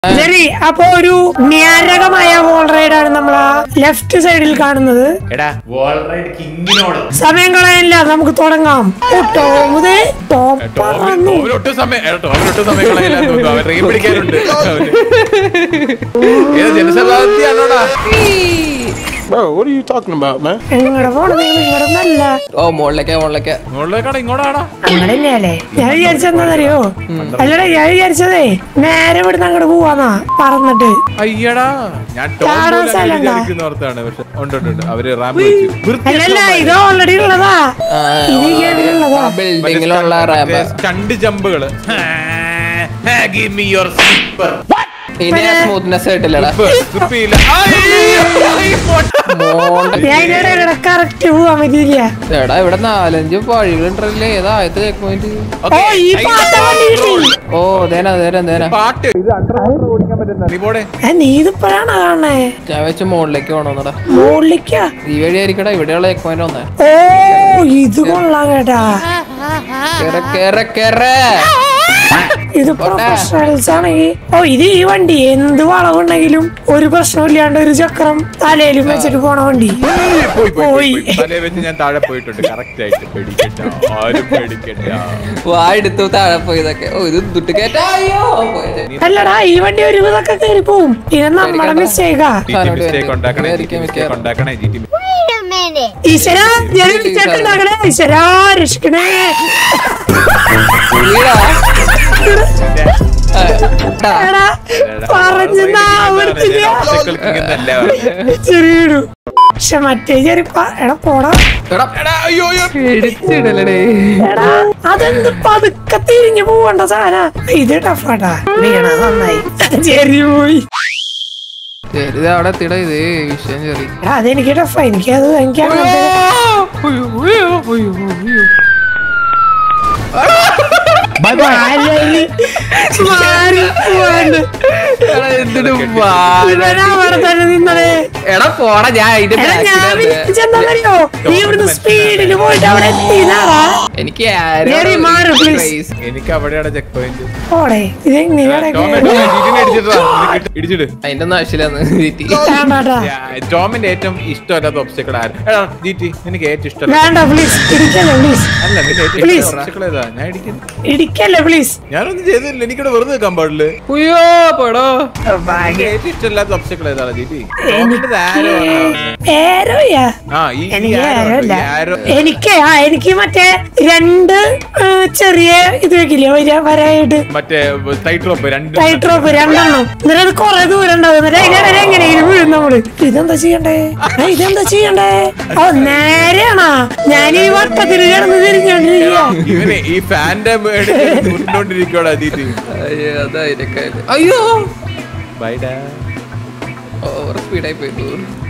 ശരി അപ്പൊ ഒരു ന്യാരകമായ വോൾ റൈഡാണ് നമ്മൾ ആ ലെഫ്റ്റ് സൈഡിൽ കാണുന്നത് എടാ വോൾ റൈഡ് കിങ്ങിനോട് സമയം കളയാനില്ല നമുക്ക് തുടങ്ങാം ഓ, ടോമുദേ, ടോം പറന്നു. ടോമിന് ഒട്ടും സമയം എടാ, ടോമിന് ഒട്ടും സമയം കളയില്ലാന്ന് തോന്നുന്നു അവൻ റീം പിടിക്കാനുണ്ട് അവന്. ഏത് ജനശതാബ്ദിയാണോടാ Bro, what are you talking about, man? എങ്ങടെ പോണത് നിങ്ങൾ ഇങ്ങടെ നല്ല ഓ മുകളിലേക്ക് മുകളിലേക്ക് മുകളിലേക്കാണ് ഇങ്ങോട്ടാണോ അങ്ങനെയല്ലേ ഞാൻ വിചാരിച്ചെന്താണെന്നറിയോ അല്ലടാ ഞാൻ വിചാരിച്ചതേ നേരെ ഇവിടുന്ന് അങ്ങോട്ട് പോവാന്നാ പറന്നിട്ട് അയ്യടാ ഞാൻ ടോം ചാടാൻ പോലും അങ്ങനെ സ്ഥലമുണ്ടോ? വിചാരിക്കുന്ന ഓർത്താണ് പക്ഷെ ഉണ്ട് ഉണ്ട് ഉണ്ട് അവര് റാമ്പ് വെച്ചു അല്ലല്ല ഇത് ഓൾറെഡി ഉള്ളതാ ഇത് ഈ ഗെയിമിലുള്ളതാ ബിൽഡിങ്ങിലുള്ള റാമ്പ് സ്റ്റണ്ട് ജമ്പുകള് ഗിവ് മീ യുവർ സ്ലിപ്പർ ഇതിന് സ്മൂത്ത്നെസ് കിട്ടില്ലടാ മോണ്ട ഞാൻ ഇതിടെ കറക്റ്റ് പോവാൻ പറ്റിയില്ല എടാ ഇവിടെ നാലഞ്ച് വഴികളുണ്ടല്ലേ ഏതാ ആദ്യത്തെ ചെക്ക് പോയിന്റ് ഓ ഈ പാട്ട വണ്ടി കിട്ടി ഓ ദേന ദേന ദേന പാട്ട് ഇത് അണ്ടർ വാട്ടർ ഓടിക്കാൻ പറ്റുന്ന നീ പോടെ ഏ, നീ ഇതിപ്പോഴാണ് കാണണേ ഞാൻ വെച്ച് മുകളിലേക്ക് പോണോന്നടാ മുകളിലേക്കാ ഈ വഴി ആയിരിക്കടാ ഇവിടെയുള്ള ചെക്ക് പോയിന്റ് വന്നേ ഓ ഇത് കൊള്ളാം കേട്ടാ കേറ കേറ കേറ ഇത് പ്രൊഫഷണൽസ് ആണെങ്കിൽ ഓ ഇത് ഈ വണ്ടി എന്ത് വളവുണ്ടെങ്കിലും ഒരു പ്രശ്നമില്ലാണ്ട് ഒരു ചക്രം തലയിലും വെച്ചിട്ട് പോണ വണ്ടി പോയി പോയി പോയി പോയി. പോയി. തലേ വെച്ച് ഞാൻ താഴെ പോയിട്ടുണ്ട് കറക്റ്റ് ആയിട്ട് പേടിക്കണ്ട ആരും പേടിക്കണ്ട വാ എടുത്തു താഴെ പോയതൊക്കെ ഓ ഇത് ദുട്ട് കേറ്റാ അയ്യോ പോയത്. അല്ലടാ ഈ വണ്ടി ഒരു ഇതൊക്കെ കയറി പോവും ഇത് നമ്മുടെ മിസ്റ്റേക്കാ മിസ്റ്റേക്ക് ഉണ്ടാക്കണേ മിസ്റ്റേക്ക് ഉണ്ടാക്കണേ G T Wait a minute. ഈശ്വരാ ഞാൻ മിസ്റ്റേക്ക് ഉണ്ടാക്കണേ ഈശ്വരാ രക്ഷിക്കണേ വീടാ? ആ, ടാ. എടാ പറഞ്ഞു നാവൃത്തില്ല ചെറിയിടു പക്ഷെ മറ്റേ ചെറിയ പ- എടാ പോടാ എടാ, അയ്യോ അയ്യോ പിടിച്ചിടലടേ. എടാ അതെന്ത് പതുക്കെ തിരിഞ്ഞു പോവണ്ട സാധന ഇത് ടഫാട്ടാ വീണ നന്നായി ചെറിയ പോയി ശരി, ഇത് അവിടെ എത്തിടാ ഇത് വിഷയം ചെറി എടാ അതെനിക്ക് ടഫാ എനിക്ക് അത് എനിക്ക് അങ്ങനത്തെ മാലയില് മാറി പോവാണ്ട്. ഇവനാ അവിടെ തന്നെ നിന്നതേ. എടാ പോടാ ഞാൻ അതിന്റെ എടാ ഞാൻ ബാക്കിലാണ്. വിളിച്ചെന്താന്നറിയോ നീ ഇവിടുന്ന് സ്പീഡിൽ പോയിട്ട് അവിടെ എത്തിനാറാ എനിക്ക് ജെറി, മാറ്, please. ക്രൈസ്. എനിക്ക് അവിടെയാണ് ചെക്ക് പോയിന്റ് പോടെ ഇത് എങ്ങനെയാണ് ഇടിച്ചിട്ട് അതിന്റെ ഒന്നും ആവശ്യമില്ലാന്ന് വീട്ടി. വേണ്ടാട്ടാ ടോമിന്റെ ഏറ്റവും ഇഷ്ടമല്ലാത്ത ഒബ്സ്റ്റക്കിൾ ആര് എടാ ജി ടി നിനക്ക് ഏറ്റവും ഇഷ്ടമല്ല വേണ്ട പ്ലീസ് ഇടിക്കല്ലേ പ്ലീസ് അല്ല നിന്റെ ഏറ്റവും Please. ഇഷ്ടമുള്ള obstacle ഏതാ ഞാൻ ഇടിക്കുന്നു ഇടിക്കല്ലേ പ്ലീസ് ഞാനൊന്നും ചെയ്തില്ല എനിക്കിവിടെ വെറുതെ നിൽക്കാൻ പാടില്ല ഉയ്യോ, പോടോ. നിനക്ക് ഏറ്റവും ഇഷ്ടമില്ലാത്ത ഒബ്സ്റ്റക്കിൾ ഏതാണ് ജി ടി ടോമിന്റെ ആരോ ഏരോയാ ആ ഈ എനിക്ക് ആരോ ആരോല്ല ആരോ എനിക്ക് ആ എനിക്ക് മറ്റേ രണ്ട് ആ, ചെറിയ ഇത് വെക്കില്ലേ ഒരു വരായിട്ട് മറ്റേ ടൈറ്റ് റോപ്പ് രണ്ട് ടൈറ്റ് റോപ്പ് രണ്ടെണ്ണം എന്നിട്ട് അത് കൊറേ ദൂരം ഉണ്ടാവും എന്നിട്ട് അതിനെ വരെ എങ്ങനെയും വീഴും നമ്മള് ഇതെന്താ ചെയ്യണ്ടേ ആ, ഇതെന്താ ചെയ്യണ്ടേ ഓ നേരെയാണാ ഞാൻ ഈ വട്ടത്തിൽ കിടന്ന് തിരിഞ്ഞോണ്ടിരിക്കുക ഇവനെ ഈ ഫാന്റെ ഉരുണ്ടോണ്ടിരിക്കോടാ ദീതി അയ്യോ, അതാ അതിന്റെ കാര്യം. അയ്യോ ബൈഡാ ഓവർ സ്പീഡായി പോയി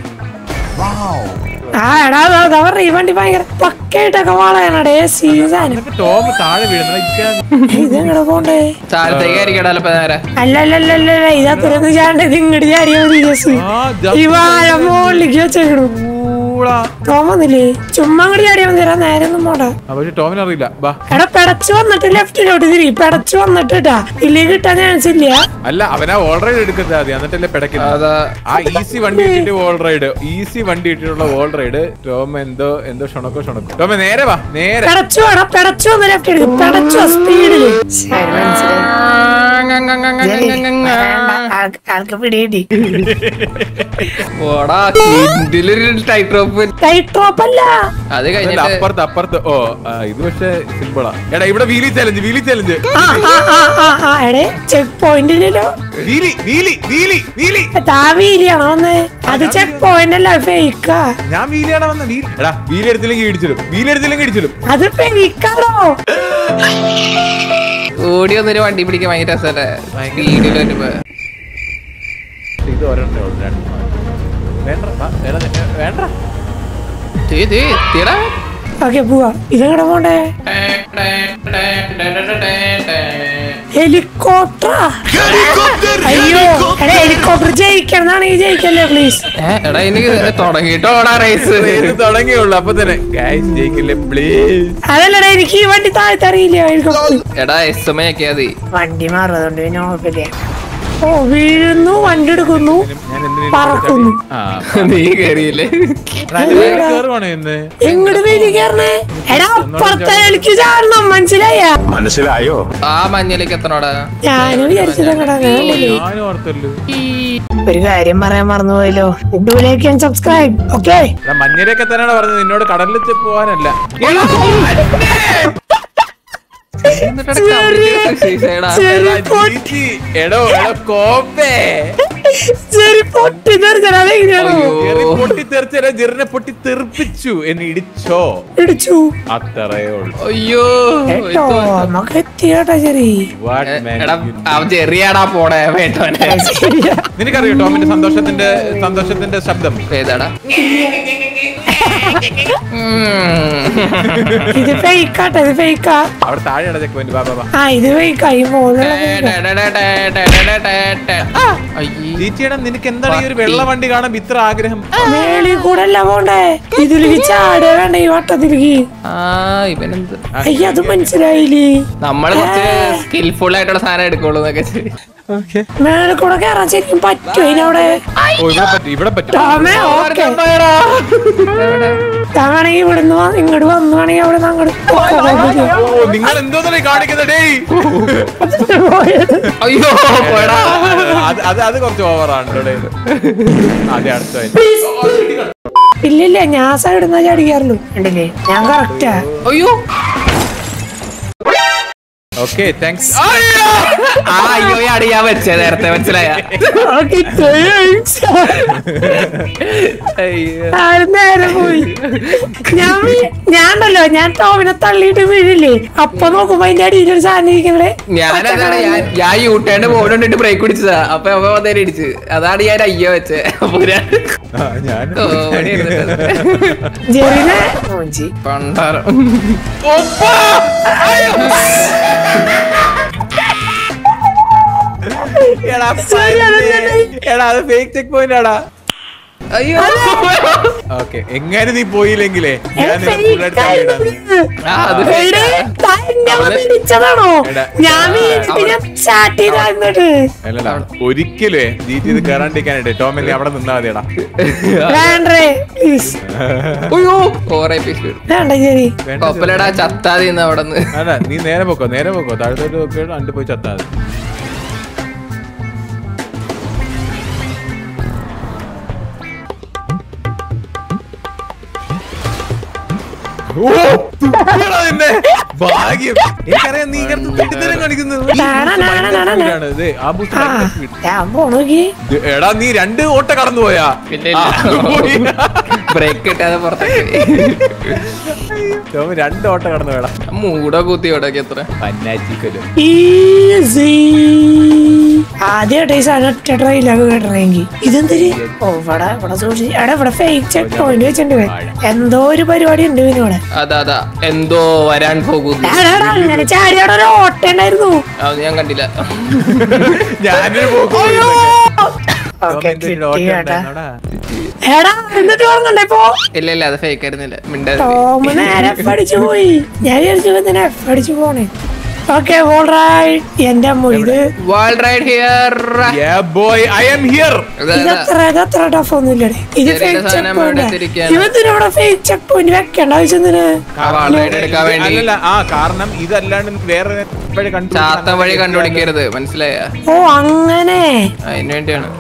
ആ എടാ അതാ അതാ പറഞ്ഞ ഈ വണ്ടി ഭയങ്കര പക്കയായിട്ടൊക്കെ വളയണടേ സീസാനം ടോം താഴെ വീഴുന്ന ഇതെങ്ങനെ പോണ്ടേ താഴത്തേക്ക് ആയിരിക്കടാ അല്ലപ്പോ നേരെ അല്ല അല്ല അല്ല അല്ല അല്ല ഇതാ തുറന്ന് ചാണ്ടത് ഇങ്ങോട്ട് ചാടിയാ മതി ജസ് ഈ വാഴ മുകളിലേക്ക് വെച്ചേക്കണു ടോം വന്നില്ലേ ചുമ്മാ അങ്ങോട്ട് ചാടിയാ മതി നേരെ ഒന്നും പോണ്ട പക്ഷെ ടോമിന് അറിയില്ല ബാ എടാ പെടച്ചു വന്നിട്ട് ലെഫ്റ്റിലോട്ട് തിരി പെടച്ചു വന്നിട്ടാ ഇല്ലേ കിട്ടാൻ ചാൻസ് ഇല്ല അല്ല അവനാ ഓൾ റൈഡ് എടുക്കുന്നത് ആദ്യം എന്നിട്ടല്ലേ പിടക്കുന്നത് അതാ ആ ഈസി വണ്ടി ഇട്ടിട്ട് ഓൾ റൈഡ് ഈസി വണ്ടി ഇട്ടിട്ടുള്ള ഓൾ റൈഡ് ടോം എന്തോ എന്തോ ഷുണക്കോ ഷുണക്കോ ടോമ നേരെ വാ നേരെ പെടച്ചു എടാ പെടച്ചു വന്ന് ലെഫ്റ്റ് എടുക്കും പെടച്ചു സ്പീഡില് ശരി മനസ്സിലായി ആൾക്ക് ആൾക്ക് പിടിയിടി ഓടാ കിൻഡിലൊരു ടൈറ്റ് റോപ്പ് ടൈറ്റ് ഡ്രോപ്പ് അല്ല അത് അതല്ല, കഴിഞ്ഞിട്ട് അപ്പുറത്ത് അപ്പുറത്ത് ഓ ആ, ഇത് പക്ഷെ സിമ്പിളാ എടാ ഇവിടെ വീലി ചലഞ്ച് വീലി ചലഞ്ച് ആ ആ ആ ആ ആ എടേ ചെക്ക് പോയിന്റിലല്ലോ വീലി വീലി വീലി വീലി താ വീലിയാണോ വന്നേ അത് ചെക്ക് പോയിന്റ് അല്ല ഫേക്കാ ഞാൻ വീലിയാണ് വന്ന വീലി എടാ വീലി എടുത്തില്ലെങ്കിൽ ഇടിച്ചിടും വീലി എടുത്തില്ലെങ്കിൽ ഇടിച്ചിടും അത് ഫേക്കാണോ ഓടി വന്നൊരു വണ്ടി പിടിക്കാൻ ഭയങ്കര രസമല്ലേ വീഡിയോയിൽ വരുമ്പോ ഇത് ഒരെണ്ണേ ഉള്ളൂ രണ്ട് വേണ്ട വാ, എടാ, എ- വേണ്ട ദേ, ദേ, എത്തിയെടാ. ഓക്കെ പോവാ ഇതെങ്ങനെ പോണ്ടേ ഹെലികോപ്റ്ററാ അയ്യോ എടാ ഹെലികോപ്റ്റർ ജയിക്കണമെന്നാണെങ്കിൽ ജയിക്കല്ലേ പ്ലീസ് ഏ, എടാ എനിക്ക് തുടങ്ങിയിട്ട് ഓടാ റേസ് ഇത് തുടങ്ങിയുള്ളൂ അപ്പൊ തന്നെ ഗൈസ് ജയിക്കില്ലേ പ്ലീസ് അതല്ലടാ എനിക്ക് ഈ വണ്ടി താഴത്ത് അറിയില്ല ഹെലികോപ്റ്റർ എടാ എസ് എം ഒക്കെ മതി വണ്ടി മാറും അതുകൊണ്ട് പിന്നെ കുഴപ്പമില്ല ഓ വീഴുന്നു വണ്ടി എടുക്കുന്നു ഞാൻ എന്തിനാ പറക്കുന്നു ആ നീ കേറിയില്ലേ കേറുവാണോ ഇന്ന് എങ്ങോട്ട് വീട്ടിൽ കയറണേ എടാ അപ്പുറത്തെ എനിക്ക് ചാടണം മനസ്സിലായ മനസ്സിലായോ ആ മഞ്ഞിലേക്ക് എത്തണോടാ ഞാനും വിചാരിച്ചത് അങ്ങടാ ഞാനും ഓർത്തല്ലോ ഒരു കാര്യം പറയാൻ മറന്നുപോയല്ലോ ഇതുപോലേക്ക് സബ്സ്ക്രൈബ് ഓക്കെ എടാ, മഞ്ഞരൊക്കെ തന്നെയാണ് പറഞ്ഞത് നിന്നോട് കടലിൽ ചെ- പോവാനല്ല എന്നിട്ടാണ് കമ്പിളി സൈഡാ. എടാ, ജീജി, എടോ എടോ കോപ്പേ ശരി പൊട്ടി തെറിച്ചാണെങ്ങനെയാണോ അയ്യോ. എറി പൊട്ടിത്തെറിച്ച ജിറിനെ പൊട്ടി തെറിപ്പിച്ചു എന്നെ ഇടിച്ചോ ഇടിച്ചു അത്രയേ ഉള്ളൂ അയ്യോ കേട്ടോ നമുക്ക് എത്തിയേട്ടാ ശരി What man എടാ you- അവൻ ചെറിയാടാ പോണേ വേണ്ടവനെ നിനക്കറിയോ ടോമിന്റെ സന്തോഷത്തിന്റെ സന്തോഷത്തിന്റെ ശബ്ദം ഏതാടാ ഇത് ഫേക്കാട്ടെ ഇത് ഫേക്കാ അവിടെ താഴെയാണ് ചെക്ക് പോയിന്റ് ബാ ബാ, ബാ ആ ഇത് ഫേക്കാ ഈ മോളിലുള്ള അയ്യേ ജീറ്റിയുടെ നിനക്ക് എന്താണ് ഈ ഒരു വെള്ള വണ്ടി കാണുമ്പോ ഇത്ര ആഗ്രഹം മേളിൽ കൂടെ അല്ല പോണ്ടേ ഇതിലേക്ക് ചാടുക വേണ്ട ഈ വട്ടത്തിലേക്ക് ആ ഇവനെന്ത് അയ്യ അത് മനസ്സിലായില്ലേ നമ്മള് കുറച്ച് സ്കിൽഫുൾ ആയിട്ടുള്ള സാധനം എടുക്കുള്ളൂ എന്നൊക്കെ ശരി മേളിൽ കൂടെ കയറാൻ ശരിക്കും പറ്റും ഇതിനവിടെ ഓ ഇവിടെ പറ്റും ഇവിടെ പറ്റും ടോമേ ഓക്കെ താണെങ്കിൽ ഇവിടുന്ന് വ- ഇങ്ങോട്ട് വന്നു വേണമെങ്കിൽ അവിടെ നിന്ന് അങ്ങോട്ട് ഓ നിങ്ങൾ എന്തോന്നല്ലേ കാണിക്കുന്നത് ഡേയ് അയ്യോ പോയടാ അത് അത് അത് കുറച്ച് ഓവറാണ് കേട്ടോ ഡേയ്. അതെ അടുത്ത ഇല്ലില്ല ഞാൻ സൈഡിൽ നിന്ന് ചാടിക്കാറുള്ളൂ കണ്ടില്ലേ ഞാൻ കറക്റ്റാ അയ്യോ ഓക്കെ താങ്ക്സ് ആ അയ്യോ അടിയാ വെച്ചേ നേരത്തെ മനസ്സിലായ ഓക്കെ നേരെ പോയി ഞാൻ വീ- ഞാനുണ്ടല്ലോ ഞാൻ ടോമിനെ തള്ളിയിട്ട് വീഴില്ലേ അപ്പൊ നോക്കുമ്പോ അതിന്റെ അടിയിൽ ഒരു സാധനം ഇരിക്കണേ ഞാനതാണ് ഞാൻ ഞാൻ യൂട്ടേണ്ട് ബോർഡ് കൊണ്ടിട്ട് ബ്രേക്ക് പിടിച്ചതാ അപ്പൊ അവ വന്നേരം ഇടിച്ച് അതാണ് ഞാൻ അയ്യോ വെച്ചേ അപ്പൊ ഞാൻ ഞാൻ കോമഡി എടുത്തിട്ടത്. ജെറിനെ മൂഞ്ചി പണ്ടാരം എടാ എടാ അത് ഫേക്ക് ചെക്ക് പോയിന്റ് ആടാ അയ്യോ ഓക്കെ എങ്ങനെ നീ പോയില്ലെങ്കിലേ ഞാൻ നിന്നെ full ആയിട്ട് തള്ളിയിടാം. ആ, അത് എടേ, താ എന്നെ വന്ന് ഇടിച്ചതാണോ എടാ. ഞാൻ വീണിട്ട് ഞാൻ ചാറ്റ് ചെയ്തായിരുന്നിട്ട് അല്ലല്ല ഒരിക്കലേ ജീറ്റി ഇത് കയറാണ്ടിരിക്കാനായിട്ട് ടോമിനെ അവിടെ നിന്നാ മതിയടാ വേണ്ടേ പ്ലീസ് അയ്യോ ഓവർ എപ്പിസോഡ് വേണ്ട ശരി വേണ്ട കൊപ്പലടാ ചത്താതി നിന്ന് അവിടെ നിന്ന് അല്ല നീ നേരെ പോക്കോ നേരെ പോക്കോ താഴത്തോട്ട് നോക്കിയിട്ട് അണ്ട് പോയി ചത്താ മതി ഓ, തുപ്പിയടാ നിന്നെ. ഭാഗ്യം എനിക്കറിയാം നീ ഇങ്ങനത്തെ തെറ്റിദ്ധരം കാണിക്കുന്നു ഈ നാണ, boost നാണ, ഭയങ്കര നാണ, speed ആണ്. ദേ, ആ boost ആ ഭയങ്കര speed. ഞാൻ പോണോക്കി ഇത് എടാ നീ രണ്ട് ഓട്ട കടന്നു പോയാ ഇല്ല, ഇല്ല. ആ, പോയി. ബ്രേക്ക് കിട്ടാതെ പുറത്തേക്ക് ടോമി രണ്ട് ഓട്ട കടന്നു വേടാ മൂടോ കുത്തി ഇവിടെയൊക്കെ എത്ര പന്നാച്ചിക്കല് ഈസി ആദ്യമായിട്ട് ഈ സാധനം ഒറ്റ ട്രെയിലൊക്കെ കേട്ടണമെങ്കിൽ ഇതെന്തിരി ഓ ഇവിടെ ഇവിടെ സൂക്ഷിച്ച് എടാ ഇവിടെ ഫേക്ക് ചെക്ക് പോയിന്റ് വെച്ചിട്ടുണ്ട് എന്തോ ഒരു പരിപാടി ഉണ്ട് ഇവനിവിടെ അതാ അതാ എന്തോ വരാൻ പോകുന്നു എടാ, എടാ, അങ്ങനെ ചാടിയുടെ ഒരു ഓട്ട ഉണ്ടായിരുന്നു അത് ഞാൻ കണ്ടില്ല ഞാനൊരു പോക്ക് ഓക്കെ ടോമി എന്തൊരു കിട്ടി ഓട്ടം കേട്ടാ ഉണ്ടായിരുന്നോടാ? എടാ എന്നിട്ട് പറഞ്ഞണ്ടേ ഇപ്പൊ ഇല്ല ഇല്ല അത് ഫേക്ക് ആയിരുന്നില്ല മിണ്ടാ ടോമ് നേരെ എഫ് അടിച്ചു പോയി ഞാൻ വിചാരിച്ചു എന്തിനാ എഫ് അടിച്ചു പോണേ ഓക്കെ ഓൾറൈറ്റ് എന്റെ അമ്മ ഇത് world ride here Yeah, boy, I am here. ഇതത്ര ഇതത്ര ടഫ് ഒന്നും ഇല്ലടേ ഇത് ചെറിയ ഫേക്ക് ചെക്ക് സാധനം പോയിന്റ് എടുത്തിരിക്കുകയാണ്. ഇവത്തിനവിടെ ഫേക്ക് ചെക്ക് പോയിന്റ് വെക്കേണ്ട ആവശ്യത്തിന് വേൾഡ് റൈഡ് എടുക്കാൻ വേണ്ടി അല്ലല്ല ആ കാരണം ഇതല്ലാണ്ട് നിനക്ക് വേറെ വഴി കണ്ടു ചാത്ത വഴി കണ്ടുപിടിക്കരുത് മനസ്സിലായ ഓ അങ്ങനെ അതിന് വേണ്ടിയാണ്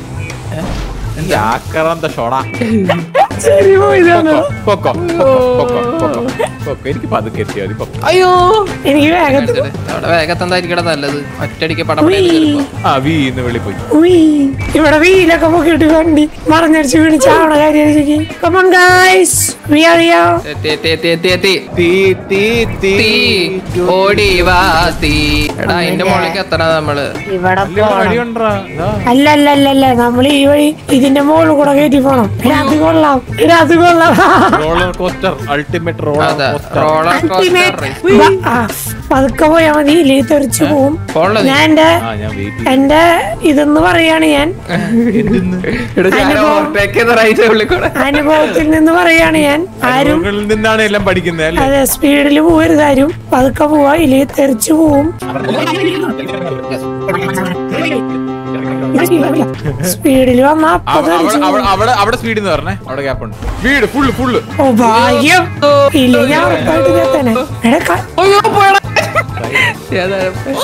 ആക്രാന്ത ഷോട ശരി പോയതാണ് പൊക്കോ പൊക്കോ പൊക്കോ പൊക്കോ പൊക്കോ എനിക്ക് പതുക്കെ എത്തിയാ മതി പൊക്കോ അയ്യോ എനിക്ക് വേഗത്തിൽ അവിടെ വേഗത്തെന്തായിരിക്കട നല്ലത് ഒറ്റടിക്ക് പടപടയിൽ കയറിപ്പോ ആ വീ ഇന്ന് വെളി പോയി ഉയ്. ഇവിടെ വീലൊക്കെ പൊക്കിയിട്ട് വണ്ടി മറിഞ്ഞടിച്ച് വീണ് ചാവണ കാര്യം come on guys we are here എത്തി എത്തി എത്തി എത്തി എത്തി തീ തീ തീ തീ ഓടി വാ തീ എടാ അതിന്റെ മുകളിലേക്ക് എത്തണ നമ്മള് ഇവിടെ അല്ല, ഇവിടെ പോണം വഴിയുണ്ടെടാ. ദാ. അല്ല അല്ല അല്ല അല്ല നമ്മൾ ഈ വഴി ഇതിന്റെ മുകളിൽ കൂടെ കയറ്റി പോണം എടാ, അത് കൊള്ളാം എടാ, അത് കൊള്ളാം റോളർ കോസ്റ്റർ അൾട്ടിമേറ്റ് റോളർ അതാ കോസ്റ്റർ റോളർ കോസ്റ്റർ റേസ് ബ- ആ, പതുക്കെ പോയാ മതി ഇല്ലേ തെറിച്ചു പോവും പോണല്ലോ നീ. ഞാൻ എന്റെ ആ ഞാൻ വെയിറ്റ് എന്റെ ഇതെന്ന് പറയാണ് ഞാൻ എടാ ഞാൻ ഓവർടേക്ക് ചെയ്ത റൈറ്റ് ഉള്ളിൽ കൂടെ അനുഭവത്തിൽ നിന്ന് പറയാണ് ഞാൻ ആരും അനുഭവങ്ങളിൽ നിന്നാണ് എല്ലാം പഠിക്കുന്നത് അല്ലേ അതെ സ്പീഡിൽ പോകരുത് ആരും പതുക്കെ പോവാ ഇല്ലെങ്കിൽ തെറിച്ചു പോവും സ്പീഡിൽ വന്ന അപ്പൊ അവ- അവ- തെറിച്ച് അവ- അവിടെ അവിടെ സ്പീഡ് എന്ന് പറഞ്ഞേ അവിടെ ഗ്യാപ്പ് ഉണ്ട് സ്പീഡ് ഫുള്ള് ഫുള്ള് ഓ ഭാഗ്യം ഇല്ല ഞാൻ ഉറപ്പായിട്ട് കേട്ടനെ എടാ ക- അയ്യോ പോയടാ ഏതാ?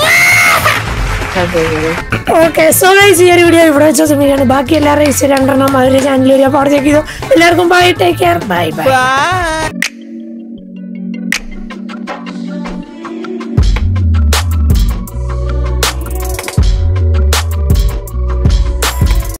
ഓക്കെ സോ ഗൈസ് ഈ ഒരു വീഡിയോ ഇവിടെ വെച്ച സമയമാണ് ബാക്കി എല്ലാ റേസ് രണ്ടെണ്ണം അവരുടെ ചാനലിൽ ഒരു അപ്പോൾ അവിടെ ചെക്ക് ചെയ്തു എല്ലാവർക്കും bye take care bye by